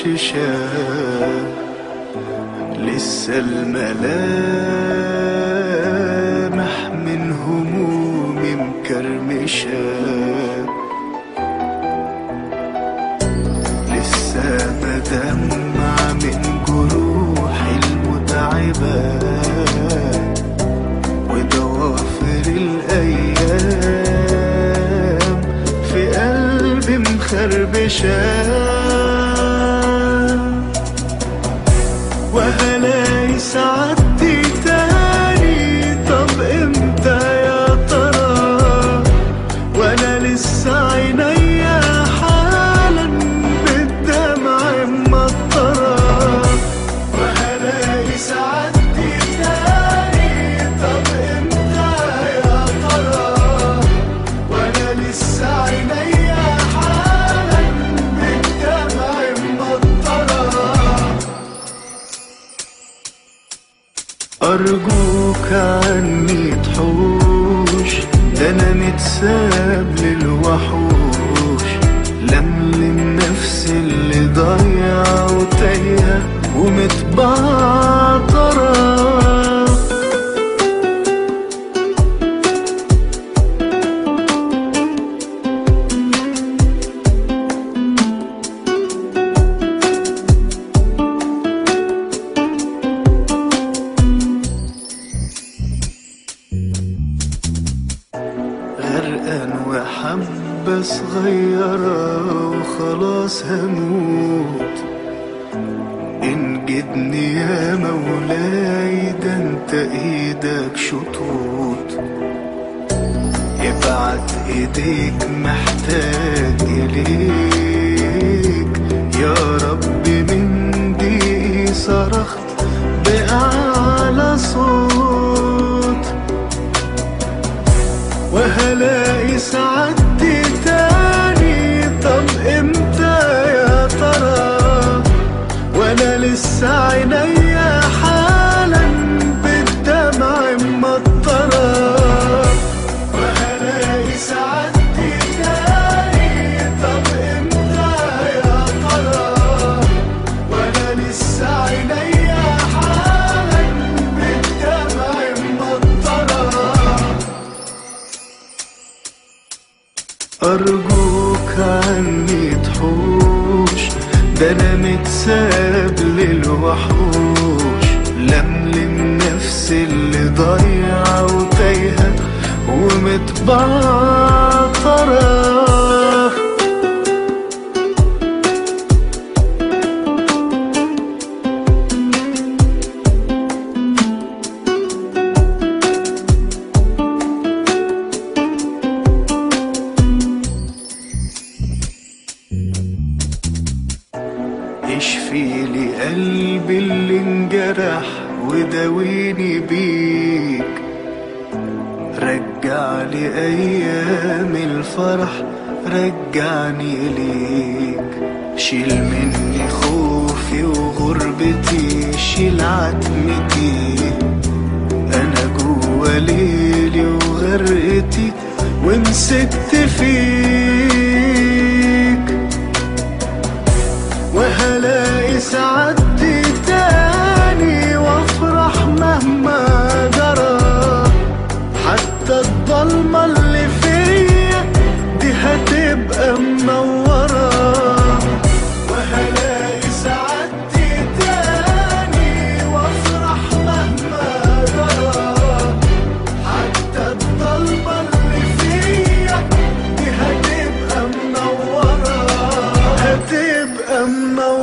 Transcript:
شاف لسه الملامح من همومي مكرمشة لسه بدمع من جروحي المتعبة وضوافر الأيام في قلبي مخربشة وهلاقي سعادتي تاني طب امتى يا ترى وانا لسه عينيا حالا بالدمع مطرة وهلاقي سعادتي تاني طب امتى يا ترى وانا لسه عينيا حالا بالدمع مطرة أرجوك عني تحوش ده أنا متساب للوحوش لملم نفسي اللي ضايعة وتايهة ومتبعترة غرقان وحبة صغيرة وخلاص هموت انجدني يا مولاي ده انت ايدك شطوط ابعت ايديك محتاج اليك يا رب من دي صرخت بأعلى صوت وهلاقي سعادتي تاني طب امتى يا ترى وانا لسه عينيا حالا بالدمع مطرة وهلاقي سعادتي تاني طب امتى يا ترى وانا لسه عينيا حالا بالدمع مطرة أرجوك عني تحوش ده أنا متساب للوحوش لملم نفسي اللي ضايعة وتايهة ومتبعترة اشفي لي قلبي اللي انجرح وداويني بيك رجع لي ايام الفرح رجعني ليك شيل مني خوفي وغربتي شيل عتمتي انا جوا ليلي وغرقتي ومسكت فيك وهلاقي سعادتي تاني وافرح مهما جرى حتى الضلمة اللي فيا دي هتبقى منورة وهلاقي سعادتي تاني وافرح مهما جرى حتى الضلمة اللي فيا دي هتبقى منورة هتبقى منورة